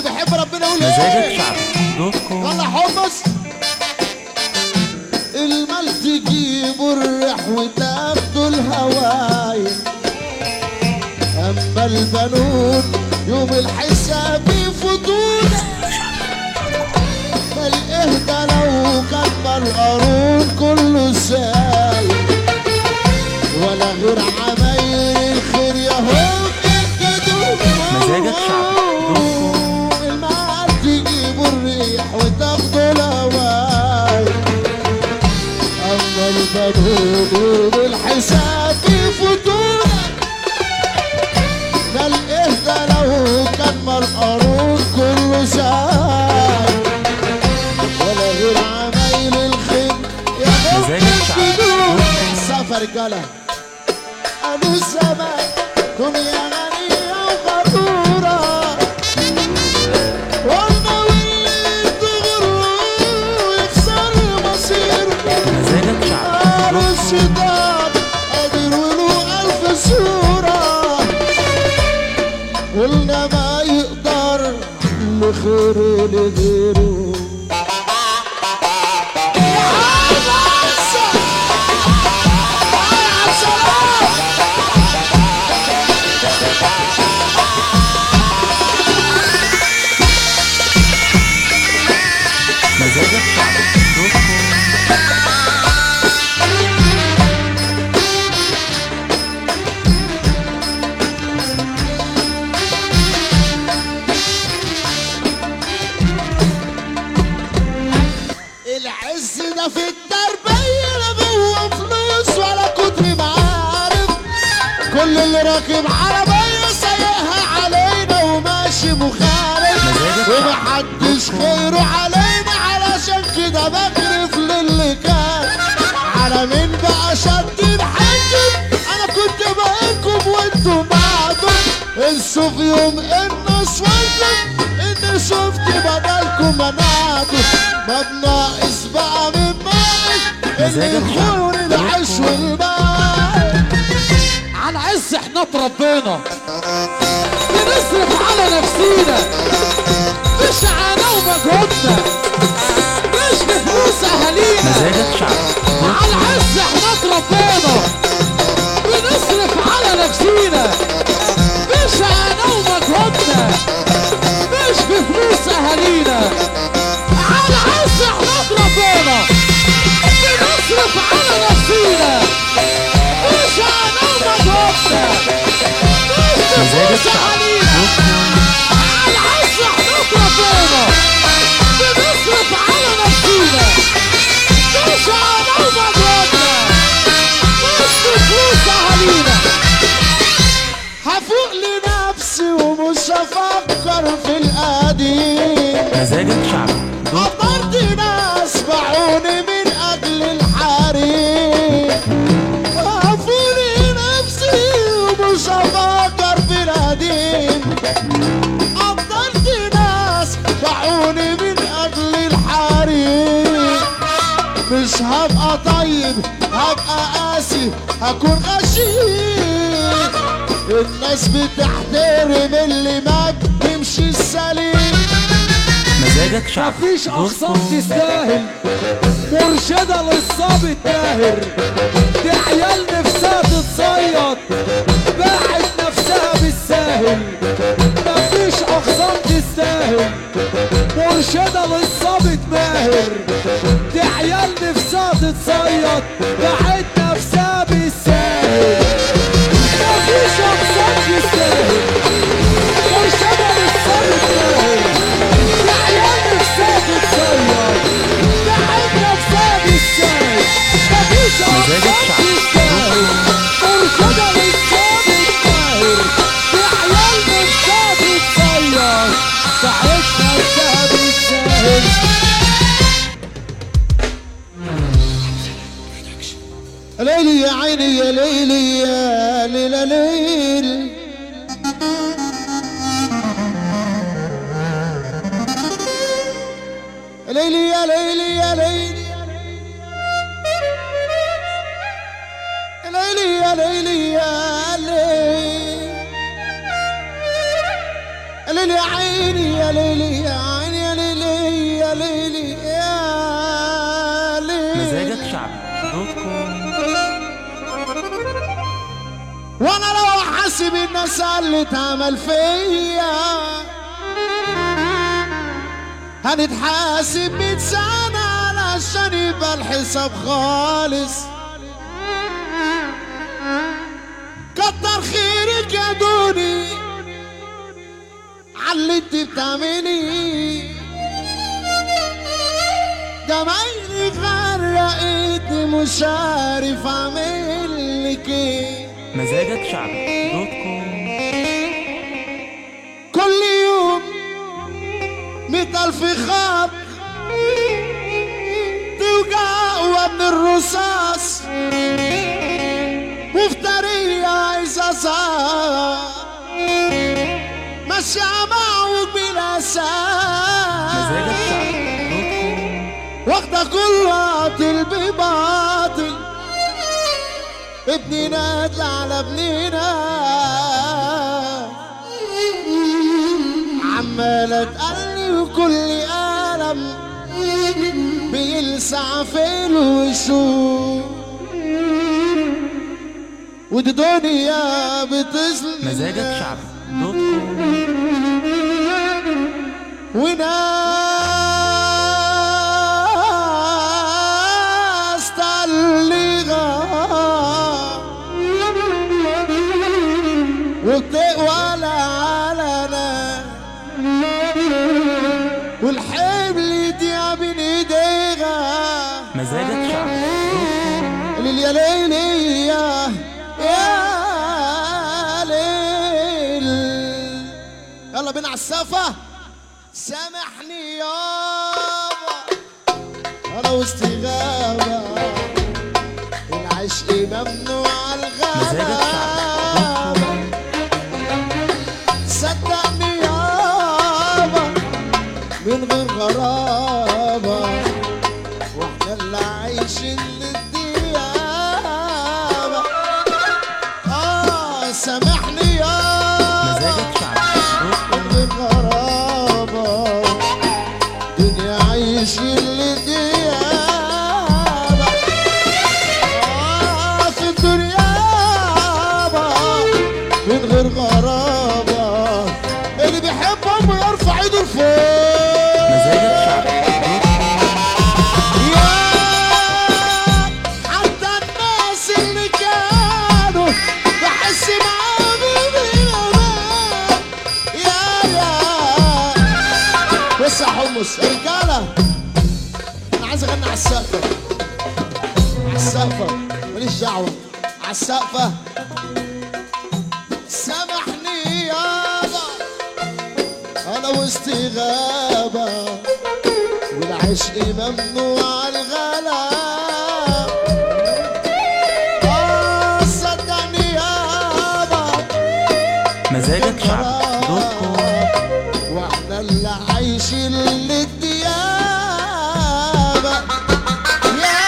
اللي بيحب ربنا يقول مزاجك ايه شعبي دوت كوم يلا حمص المال تجيبه الريح وتاخده الهوايل اما البنون يوم الحساب يفوتون بل اهدى لو كان القارون كله سايل ولا غير عمايل الخير يا هو مزاجك شعبي دوت كوم المال تجيبه الريح وتاخده الهوايل اما البنون بالحساب يفوتون قال اهدى لو كان ما القارون كله ساي ولا غير عمايل الخير يا مزاجك شعبي. بدون سفر رجاله قالوا الزمان دنيا غنية وغرورة قلنا واللي تغروا يخسر مصيره مزاجك شعبي نار دوت كوم الشيطان قادر وله ألف صورة قلنا ما يقدر لخير لغيره مزاجك شعبي دوت كوم العز ده في التربية لا جوه فلوس ولا كتر معارف كل اللي راكب عربية سايقها علينا وماشي مخالف مزاجك ومحدش خيره علينا علشان كده بكرف للي كان على مين بقى شد حاجب انا كنت بقولكم وانتوا بعدوا انسوا في يوم ان صورتم اني شفت بدلكم مناكم ما بناقص بقى من ماء اللي مزاجك يخون شعبي. العيش والماء على عز احنا اتربينا بنصرف على نفسينا مش عنا ومجهودنا مش بفلوس اهالينا مزاجك شعبي دوت على كوم عز احنا اتربينا بنصرف على نفسينا مش عنا ومجهودنا مش بفلوس اهالينا على عز احنا اتربينا بنصرف على نفسينا مش عنا ومجهودنا مش مزاجك بفلوس شعبي اهالينا دوت كوم على عز احنا اتربينا بنصرف على نفسينا مش عنا ومجهودنا مش بفلوس اهالينا هفوق لنفسي ومش هفكر في القديم مزاجك شعبي دوت كوم قدرت ناس باعوني من اجل الحريم عفوني نفسي ومش هفكر في القديم قدرت ناس باعوني من اجل الحريم مش هبقى طيب هبقى قاسي هكون غشيم الناس بتحترم اللي ما بيمشي السليم مزاجك شعبي مفيش دوت اقسام كوم تستاهل مرشدة للصاب التاهر دي عيال نفسها تتصيد باعت نفسها بالساهل مفيش اقسام تستاهل مرشدة للصاب ماهر دي عيال نفسها تتصيد باعت نفسها بالساهل مفيش اقسام تستاهل مرشدة للصاب ماهر دي عيال نفسها تتصيد باعت نفسها بالساهل مفيش مزاجك اقسام شعبي. تستاهل مرشدة للصاب ماهر دي عيال نفسها تتصيد باعت نفسها بالساهل ليلي يا عيني يا ليلي يا ليلى ليل ليلي يا ليلي يا ليلي ليلي يا ليلي يا ليل ليلي يا عيني يا ليلي يا عيني يا ليلي يا ليلي يا ليلي مزاجك شعبي دوت كوم وانا لو حاسب الناس اللي اتعمل فيا هنتحاسب مية سنة علشان يبقى الحساب خالص كتر خيرك يا دوني عاللي انت بتعملي جمايلي غرقتني مش عارف اعمل لك ايه مزاجك شعبي دوت كوم كل يوم مئة ألف خط توجع أقوى من الرصاص مفترية عايزة صار ماشية معوج بلا مزاجك أساس شعبي دوت كوم واخدة كل باطل بباطل ابني نادل على ابننا عمالة تقلي وكل ألم بيلسع في الوشوش ودي دنيا بتظلم مزاجك شعبي دوت كوم وناس تعليغا وبتقوى علنا والحبل دي بين ايديها مزاجك شعبي دوت كوم ليل يا ليل يا يا ليل يلا بينا على السقفة سامحني يابا انا وسط غابة العشق ممنوع مزاجك الغابة صدقني يابا من غير غرابة واحنا اللي عايشين للديابة اه سامحني يابا مزاجك شعبي دوت من كوم غير غرابة دنيا عايشين للديابة آه في الدنيا يابا من غير غرابة اللي بيحبهم يرفع ايده لفوق مزاجك شعبي دوت كوم يا حتى الناس اللي كانوا بحس معاهم بالامان يا يا بص يا حمص يا رجاله انا عايز اغني على السقفه على السقفه ماليش دعوه على السقفه سامحني يابا انا وسط غابه والعشق ممنوع الغلا آه صدقني يابا مزاجك شعبي دوت كوم واحنا اللي عايشين للديابة يا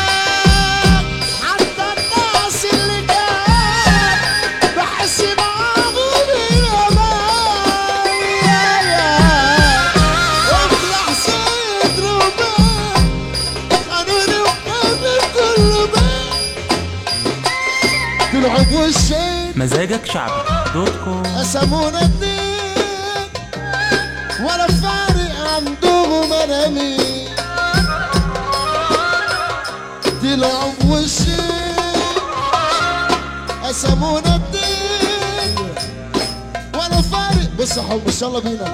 حتى الناس اللي كان بحس معاهم بالأمان يا يا واطلع صدر وبان خانوني وكمل كل بان طلعوا بوشين مزاجك شعبي دوت كوم قسمونا اتنين ولا فارق عندهم انا مين طلعوا بوشي قسمونا اتنين ولا فارق بص يا حب يلا بينا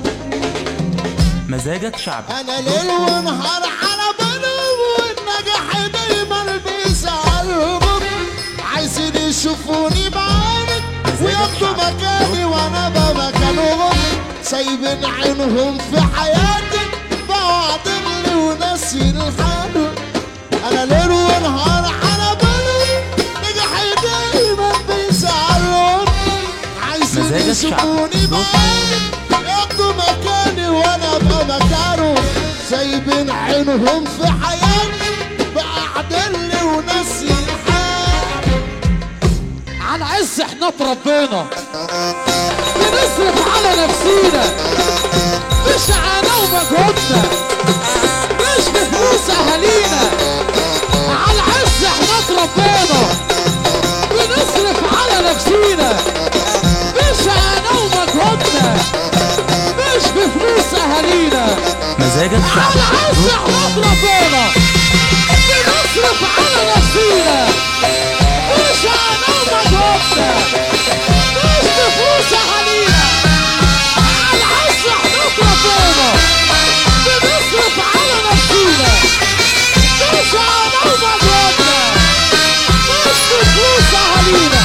مزاجك شعبي انا ليل ونهار على بالهم والنجاح دايما بيسألهم عايزين يشوفوني بعينك وياخدوا مكاني وانا بمكانهم سايبين عينهم في حياتي بعضني وناسين الحال انا ليل ونهار على بالهم نجاحي دايما بيسألهم عايزين مزاجك يشوفوني شعبي. بعينك ياخدوا مكاني وانا ابقى مكانه سايبين عينهم في حياتي بقعدلي وناسي الحال على عز احنا اتربينا بنسرق بنصرف على نفسينا مش عنا ومجهودنا مش بفلوس اهالينا على العز احنا اتربينا بنصرف على نفسينا مش عنا ومجهودنا مش بفلوس اهالينا مزاجك على شعبي العز دوت احنا كوم اتربينا بنصرف على نفسينا مش عنا ومجهودنا مش بفلوس اهالينا على العز احنا اتربينا بنصرف على نفسينا مش عنا ومجهودنا مش بفلوس اهالينا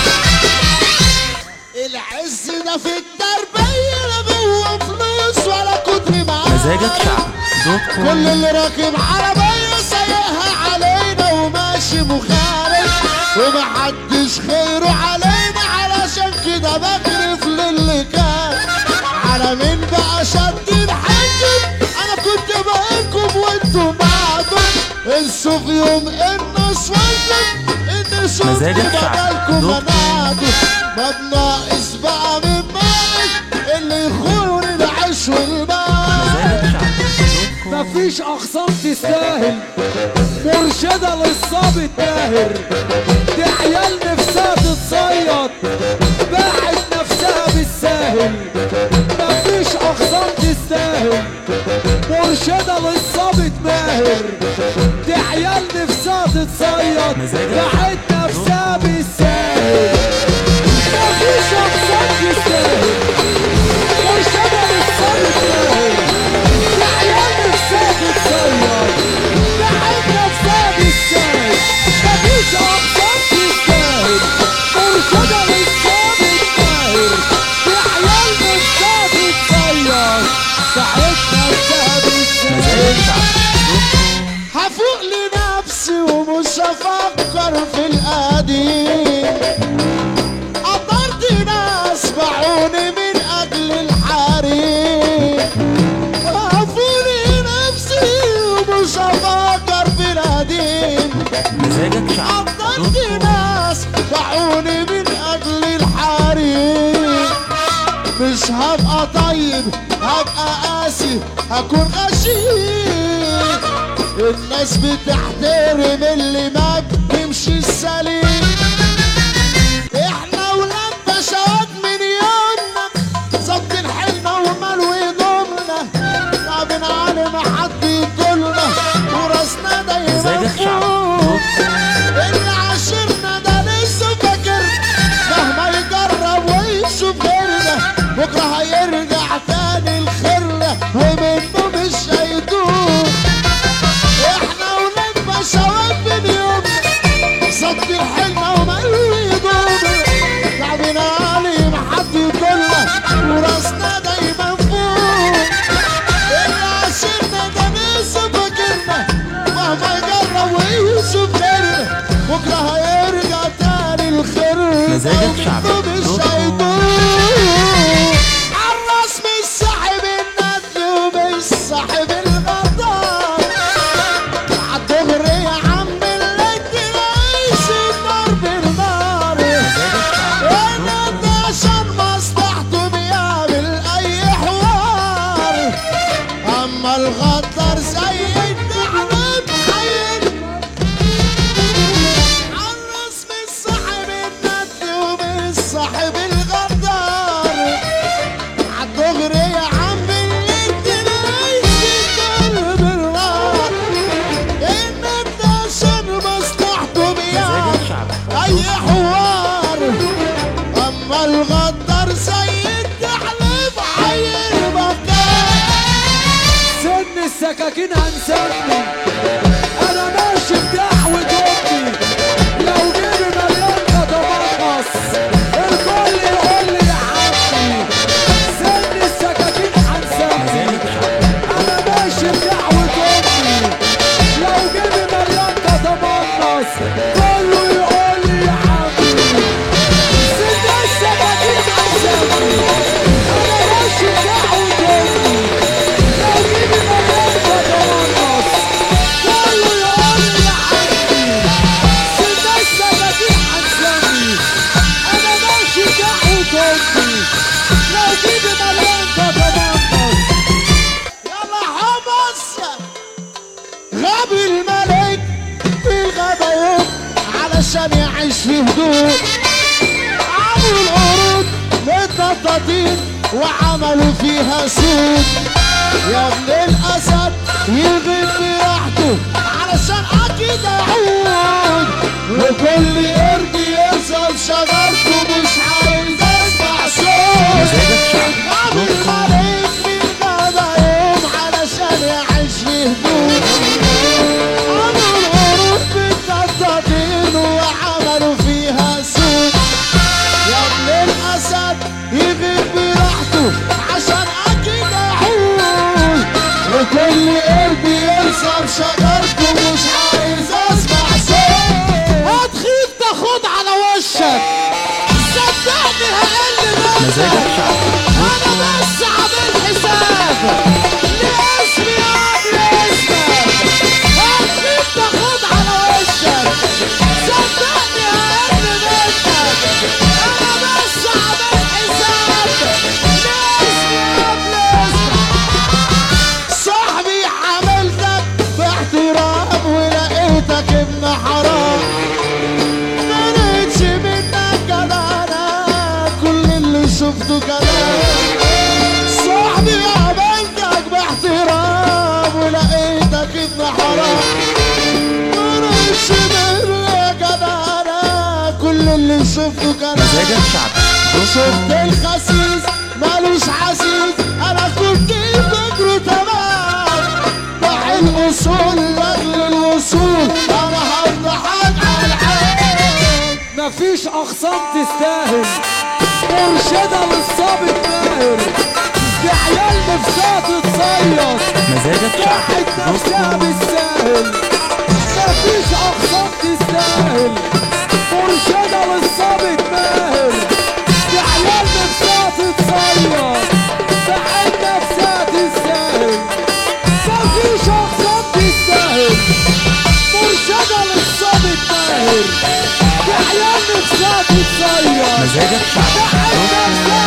العز ده في التربية لا جوه فلوس ولا كتر معاه مزاجك شعبي دوت كل كوم اللي راكب عربية سايقها علينا وماشي مخالف ومحدش خيره علينا علشان كده بكرف للي كان على مين بقى شادين حاجب انا كنت بقولكم وانتوا بعدوا انسوا في يوم الناس وانتم ان شفت مزاجك شعبي. بدلكم دوت كوم. منادوا ما بناقص بقى من مالك اللي يخون العيش والمال مزاجك شعبي دوت كوم مفيش اخصام تستاهل مرشدة للصاب الداهر دي عيال نفسها تتصيد باعت نفسها بالساهل مفيش اخصام تستاهل مرشدة للصاب ماهر دي عيال نفسها تتصيد مزاجك باعت نفسها بالساهل مفيش اخصام تستاهل مرشدة للصاب الداهر دي عيال نفسها تتصيد باعت نفسها بالساهل مفيش اخصام تستاهل مرشدة للصاب الداهر دي عيال نفسها تتصيد باعت نفسها بالساهل مزاجك شعبي دوت كوم هفوق لنفسي ومش هفكر في القديم قدرت ناس باعوني من اجل الحريم هفوق لنفسي ومش هفكر في القديم مزاجك شعبي دوت قدرت كوم ناس باعوني من اجل الحريم مش هبقى طيب هبقى قاسي هكون غشيم الناس بتحترم اللي ما بيمشي السليم احنا ولاد بشوات من يومنا ظابطين حيلنا ومال هدومنا تعبنا على ما حد يدولنا وراسنا دايما مزاجك شعبي فوق دوت كوم اللي عاشرنا ده لسه فاكر مهما يجرب ويشوف غيرنا بكره هيرجع تاني الخيرنا ومنه مش هيدوم احنا ولاد بشوات من يومنا صد حيلنا ومقلوي هدومنا تعبنا علي محد يقولنا وراسنا دايما فوق اللي عاشرنا ده لسه فاكرنا مهما يجرب ويشوف غيرنا بكره هيرجع تاني الخير مزاجك شعبي. مش دوت كوم. هيدوم عالراس مش صاحب الندل ومش صاحب الغدار عالدغري يا عم اللي تلاقيش النار بالنار مزاجك شعبي انا دوت ده عشان مصلحته بيعمل اي حوار اما الغدار زي النعلم حين عالراس مش صاحب الندل ومش صاحب الغدار عالدغري يا عم اللي تلاقيش النار بالنار ان ده عشان مصلحته بيعمل مزاجك شعبي اي حوار اما الغدار زي التحليف عين مكان سن السكاكين هنسمي انا ماشي بدعوة امي لو جيبي مليان كتمقص الكل يقول لي يا عمي سن السكاكين هنسمي مزاجك شعبي انا ماشي بدعوة امي لو جيبي مليان كتمقص كله يقول لي يا عمي سن السكاكين هنسمي انا ماشي بدعوة امي لو جيبي مليان كتمقص يعيش في هدوء عملوا القرود متنططين وعملوا فيها سود يا ابن الاسد يغيب براحته علشان اكيد يعود وكل قرد يرسل شجرته مش عايز اسمع صوت مزاجك شعبي عامل ملك من غدا يوم علشان يعيش في هدوء عملوا القرود متنططين وعملوا فيها سود يا ابن الاسد يغيب براحته عشان اكيد يعود وكل قرد يرسم شجرته مش عايز اسمع صوت هتخيب تاخد على وشك صدقني هقل منك مزاجك شعبي انا بس عامل حساب لاسمي قبل اسمك هتخيب تاخد على وشك صدقني هقل منك انا بس عامل حساب لاسمي قبل اسمك صاحبي حملتك باحترام ولقيتك ابن حرام ما لقيتش منك جدعنة كل اللي شفته كلام صاحبي عملتك باحترام ولقيتك ابن حرام ما لقيتش منك جدعنة كل اللي شفته كلام مزاجك شعبي شفت الخسيس مالوش حسيس انا كنت فكره تمام ضح الاصول لاجل الوصول انا هضحك على العين مفيش اخصام تستاهل مرشدة للصابت ماهر دي عيال نفسها تتصيص مزاجك شعبي واحد نفسها بالساهل مفيش اخصام تستاهل مرشدة للصابت ماهر دي عيال نفسها تتصيص واحد نفسها تستاهل مفيش اخصام تستاهل مرشدة للصابت ماهر دي عيال نفسها تتصيص مزاجك شعبي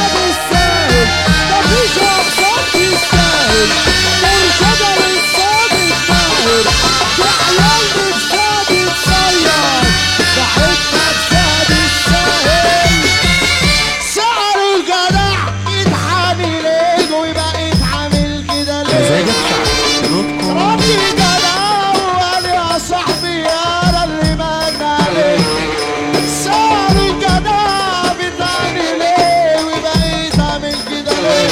سعر الجدع يتحامل ايده ويبقى يتعامل كده ليه مزاجك شعبي دوت كوم ربي جدع وقال يا صاحبي انا اللي مجنى عليك سعر الجدع بتعمل ايه ويبقى يتعامل كده ليه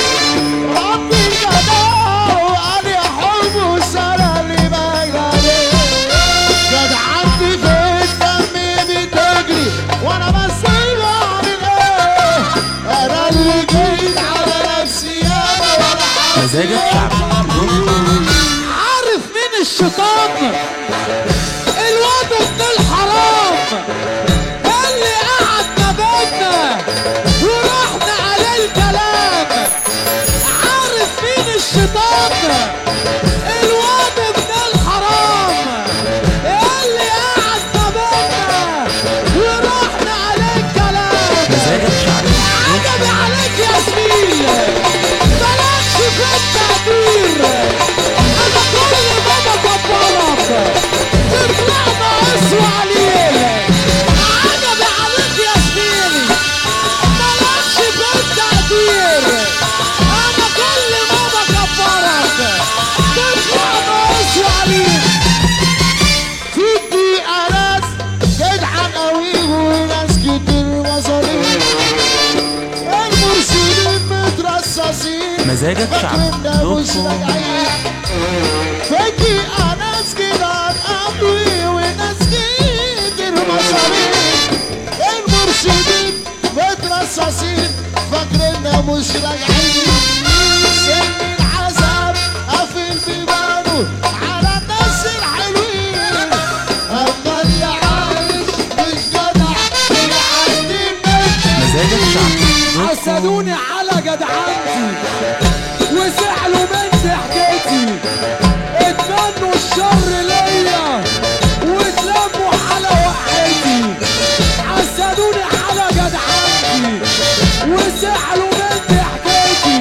ربي جدع وقال يا حب وسنة اللي مجنى عليك جدعنتي في الدم بتجري وانا بس بعمل ايه انا اللي جيت على نفسي انا ولا مزاجك شعبي دوت كوم عارف مين الشيطان الواد ابن الحرام اللي قعد ما بينا ورحنا عليه الكلام عارف مين الشيطان الواد ابن الحرام اللي قعد ما بينا ورحنا عليه الكلام مزاجك شعبي عجبي عليك يا زميل مالكش في التعبير انا كل ما بكبرك تطلع ناقص وعليل عجبي عليك يا زميلي مالكش في التعبير انا كل ما بكبرك تطلع ناقص وعليل في الدقيقة ناس جدعان قوي وناس كتير مصاريف المرشدين مترصصين مزاجك شعبي فاكرنا دوت مش كوم راجعين في الدقيقة ناس جدعان قوي وناس كتير مصاريف المرشدين مترصصين فاكرنا مش راجعين سن العذاب قافل بيبانه على الناس الحلوين اما اللي عايش مش جدع بيعدي الناس مزاجك شعبي دوت كوم حسدوني على جدعنتي وزعلوا من ضحكتي اتمنوا الشر ليا واتلموا على وقعتي حسدوني على جدعنتي وزعلوا من ضحكتي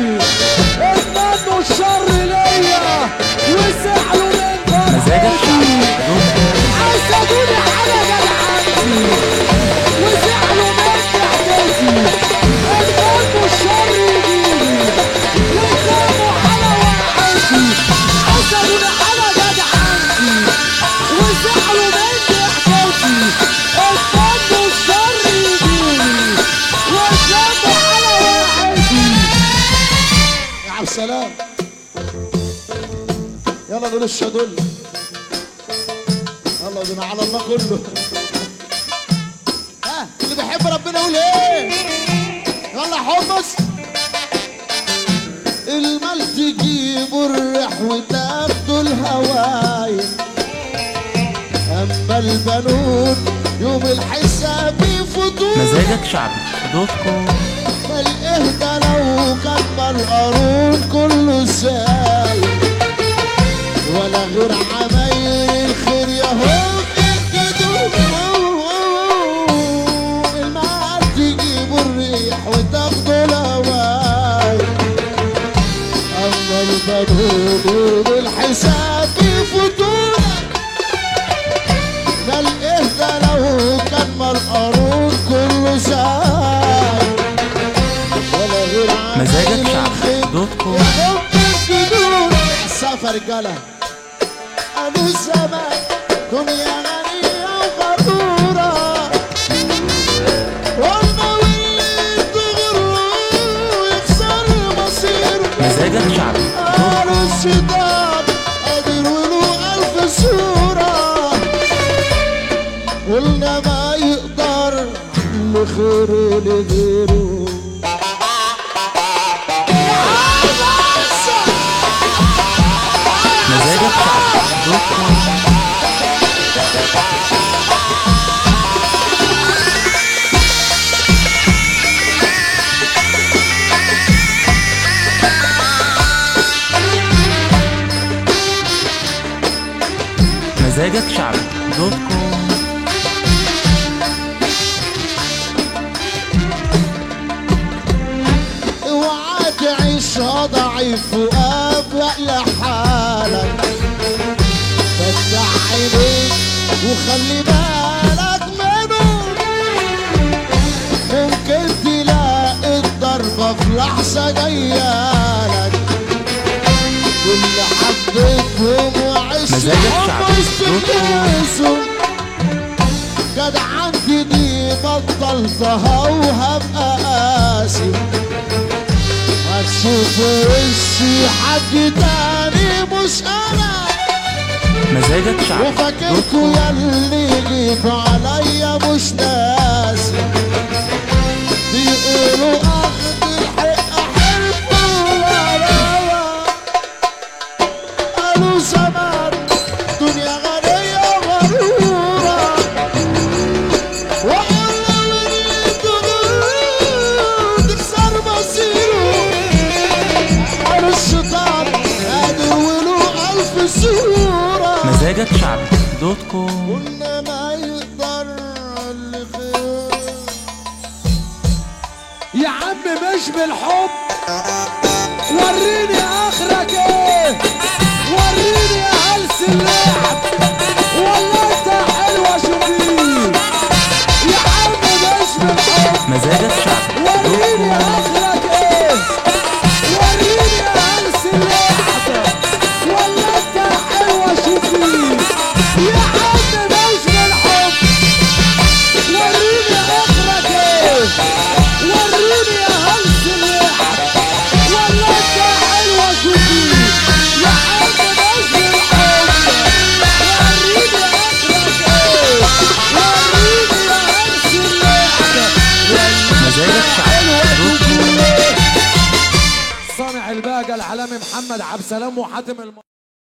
عبد السلام يلا دول الشدول يلا بينا على الله كله ها اللي بيحب ربنا يقول ايه يلا حمص المال تجيب الريح وتاخدوا الهوايل اما البنون يوم الحساب يفوتوا مزاجك شعبي دوت كوم بل اهدى لو كان القارون كله ساي ولا غير عمايل الخير يهو المال تجيب الريح وتاخدوا الهواي اما البنون بالحساب يفوتونا بل اهدى لو كان القارون كله ساي ولا غير عن مزاجك شعبي دوت كوم يا حب الجنون سافر رجاله قالوا الزمان دنيا غنية وغرورة قلنا واللي تغروا يخسر مصيره مزاجك شعبي قالوا الشيطان قادر وله ألف صورة قلنا ما يقدر لخيره لغيره مزاجك شعبي دوت كوم مزاجك شعبي دوت كوم اوعى تعيش ضعيف وابلق لحالك فتح عينيك وخلي بالك منه ممكن تلاقي الضربة في لحظة جايالك كل حبتهم وعيش مزاجك شعبي. استخلصهم جدع عندي دي بطلتها وهبقى قاسي هتشوف وشي حد تاني مش انا مزاجك شعبي دوت وفاكركوا كوم ياللي جيتوا عليا مش ناسي بيقولوا اخد الحق احبه لا لا لا قالوا زمان دنيا غنية غرورة وقالوا اللي تغور تكسر مصيره قالوا الشيطان قادر وله ألف صورة مزاجك شعبي دوت كوم قلنا ما يقدر اللي خير يا عم مش بالحب وريني اخرك ايه وريني يا هلس اللعب ولا انت حلوه شوفيه يا عم مش بالحب مزاجك شعبي دوت وريني كوم اخرك ايه وريني يا هلس اللعب ولا انت حلوه شوفيه يا عم مش بالحب وريني اخرك ايه وريني يا هلس اللعب ولا انت حلوه شوفيه يا عم مش بالحب وريني اخرك ايه وريني يا هلس اللعب مزاجك شعبي دوت كوم صانع الباقة العالمي محمد عبد السلام وحاتم الم...